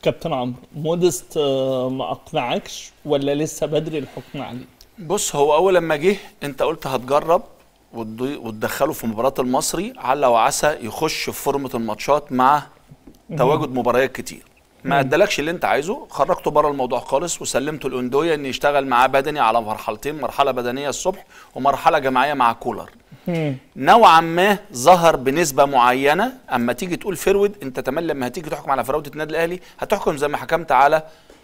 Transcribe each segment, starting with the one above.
كابتن عمرو مودست آه، ما اقنعكش ولا لسه بدري الحكم عليه بص هو اول لما جه انت قلت هتجرب وتضي- وتدخله في مباراه المصري عل وعسى يخش في فورمه الماتشات مع تواجد مباريات كتير ما ادالكش اللي انت عايزه خرجته بره الموضوع خالص وسلمته الاندويه ان يشتغل معاه بدني على مرحلتين مرحله بدنيه الصبح ومرحله جماعيه مع كولر نوعا ما ظهر بنسبه معينه اما تيجي تقول فرود انت تمام لما هتيجي تحكم على فراوده النادي الاهلي هتحكم زي ما حكمت على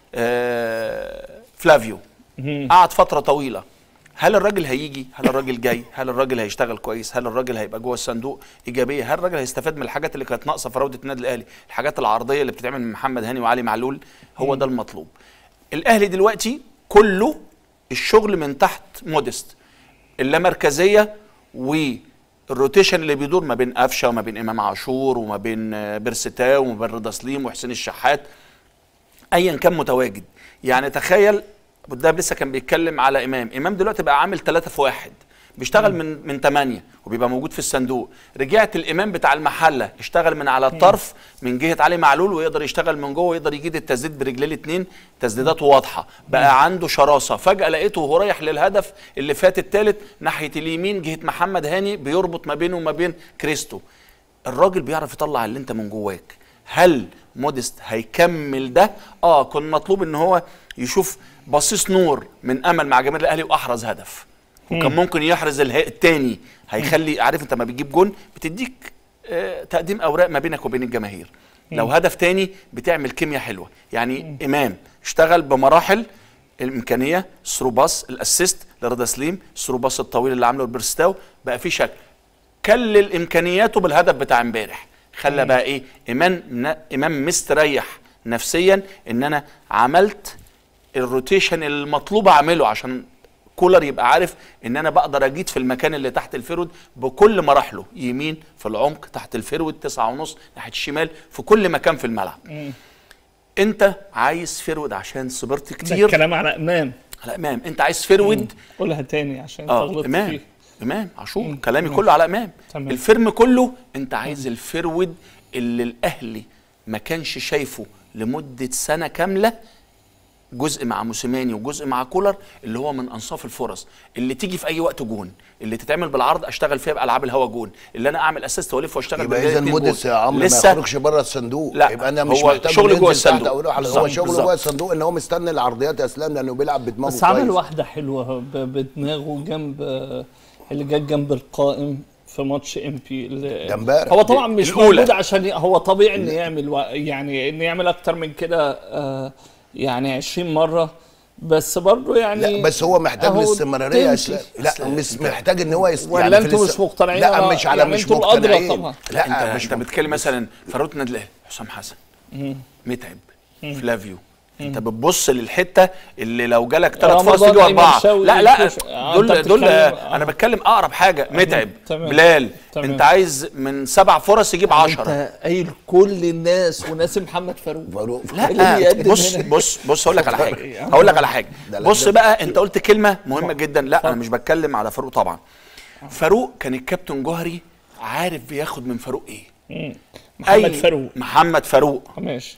آه، فلافيو قعد فتره طويله هل الراجل هيجي هل الراجل جاي هل الراجل هيشتغل كويس هل الراجل هيبقى جوه الصندوق ايجابيه هل الراجل هيستفاد من الحاجات اللي كانت ناقصه في فراوده النادي الاهلي الحاجات العرضيه اللي بتتعمل من محمد هاني وعلي معلول هو ده المطلوب الاهلي دلوقتي كله الشغل من تحت مودست اللامركزيه والروتيشن اللي بيدور ما بين قفشه وما بين امام عاشور وما بين آه، بيرستاو وما بين رضا سليم وحسين الشحات ايا كان متواجد يعني تخيل ابو الدهب لسه كان بيتكلم على امام امام دلوقتي بقى عامل ثلاثة في واحد بيشتغل من من ثمانية وبيبقى موجود في الصندوق رجعت الامام بتاع المحله اشتغل من على الطرف من جهه علي معلول ويقدر يشتغل من جوه ويقدر يجيد التسديد برجليه الاثنين تسديدات واضحه بقى عنده شراسه فجاه لقيته وهو رايح للهدف اللي فات الثالث ناحيه اليمين جهه محمد هاني بيربط ما بينه وما بين كريستو الراجل بيعرف يطلع اللي انت من جواك هل مودست هيكمل ده اه كان مطلوب ان هو يشوف بصيص نور من امل مع جماهير الاهلي واحرز هدف وكان ممكن يحرز اله- التاني هيخلي عارف انت لما بتجيب جون بتديك آه تقديم اوراق ما بينك وبين الجماهير لو هدف تاني بتعمل كيمياء حلوه يعني امام اشتغل بمراحل الامكانيه ثرو باس الاسيست لرضا سليم ثرو باس الطويل اللي عامله البرستاو بقى في شكل كلل امكانياته بالهدف بتاع امبارح خلى بقى ايه امام ن- امام مستريح نفسيا ان انا عملت الروتيشن المطلوب اعمله عشان كولر يبقى عارف ان انا بقدر اجيد في المكان اللي تحت الفرود بكل مراحله يمين في العمق تحت الفرود تسعة ونص ناحيه الشمال في كل مكان في الملعب انت عايز فرود عشان صبرت ده كتير الكلام على امام على امام انت عايز فرود قولها تاني عشان اه تغلط امام فيه امام عاشور كلامي كله على امام تمام. الفيرم كله انت عايز الفرود اللي الاهلي ما كانش شايفه لمده سنه كامله جزء مع موسيماني وجزء مع كولر اللي هو من انصاف الفرص اللي تيجي في اي وقت جون اللي تتعمل بالعرض اشتغل فيها بالعاب الهوا جون اللي انا اعمل اسيست والف واشتغل يبقى برجلي اذا اتنين مودس جون. يا عمرو ما لسه يخرجش بره الصندوق لا، يبقى انا مش هو محتاج شغل إنه جوه ينزل تحت الصندوق. أو يروح على- هو بالظبط، شغله بالظبط. جوه الصندوق ان هو مستني العرضيات يا اسلام لانه بيلعب بدماغه بس عمل كويس. واحده حلوه ب- بدماغه جنب آه، اللي جت جنب القائم في ماتش ام بي ده امبارح. هو طبعا مش الأولى. موجود عشان ي- هو طبيعي انه يعمل و... يعني انه يعمل اكتر من كده آه، يعني 20 مره بس برضه يعني لا بس هو محتاج أهو الاستمراريه يا تمشي. اسلام لا مش محتاج ان هو يست... ولا في انتوا الاست- مش مقتنعين لا ولا- مش على يعني مش انتوا الأدرى مقتنعين طبعا. لا لا انت مش انت بتتكلم مثلا فاروق النادي الاهلي حسام حسن متعب فلافيو انت بتبص للحته اللي لو جالك ثلاث رمضان فرص تيجي أيمن اربعه شوقي، لا لا شوف- آه، دول أنت دول بتتكلم- آه، انا بتكلم اقرب حاجه متعب تمام. بلال تمام. انت عايز من سبع فرص يجيب 10 انت قايل كل الناس وناسي محمد فاروق فاروق اللي لا بيقدم بص هنا. بص بص هقول لك على حاجه هقول لك على حاجه ده لا بص ده- بقى انت قلت كلمه مهمه جدا لا انا مش بتكلم على فاروق طبعا فاروق كان الكابتن جوهري عارف بياخد من فاروق ايه محمد أي- فاروق محمد فاروق ماشي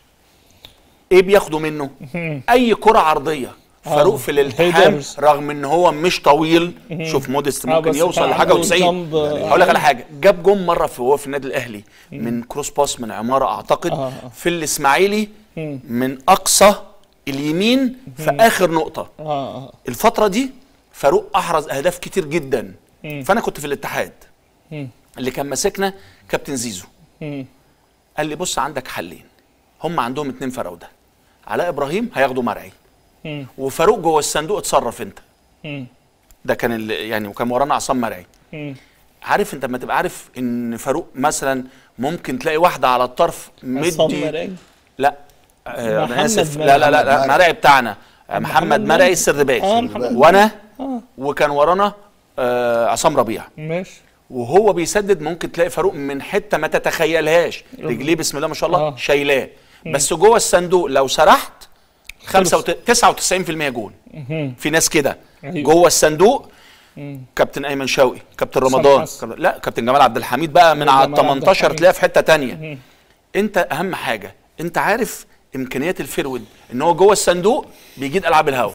ايه بياخدوا منه اي كره عرضيه فاروق في الالتحام هيدرز. رغم ان هو مش طويل شوف مودست آه، ممكن بس يوصل كان لحاجه عنده و90 جنب- هقول لك على حاجه جاب جون مره في هو في النادي الاهلي من كروس باس من عماره اعتقد آه. في الاسماعيلي من اقصى اليمين في اخر نقطه اه اه الفتره دي فاروق احرز اهداف كتير جدا فانا كنت في الاتحاد اللي كان ماسكنا كابتن زيزو مم. قال لي بص عندك حلين هم عندهم اتنين فراوده علاء ابراهيم هياخدوا مرعي مم. وفاروق جوه الصندوق اتصرف انت مم. ده كان ال- يعني وكان ورانا عصام مرعي مم. عارف انت لما تبقى عارف ان فاروق مثلا ممكن تلاقي واحده على الطرف عصام مدي مرعي لا آه محمد انا اسف مرعي. لا لا لا, لا محمد مرعي بتاعنا آه، محمد مرعي. مرعي السردباك آه، محمد وانا اه وكان ورانا آه عصام ربيع ماشي وهو بيسدد ممكن تلاقي فاروق من حته ما تتخيلهاش رجليه بسم الله ما شاء الله آه. شايلاه بس جوه الصندوق لو سرحت 95% جول في ناس كده أيوة. جوه الصندوق كابتن ايمن شوقي كابتن رمضان حسن. كابتن- لا كابتن جمال عبد الحميد بقى من على ال جمال عبد 18 الحميد. تلاقيه في حته تانية انت اهم حاجه انت عارف امكانيات الفيرود ان هو جوه الصندوق بيجيد العاب الهوا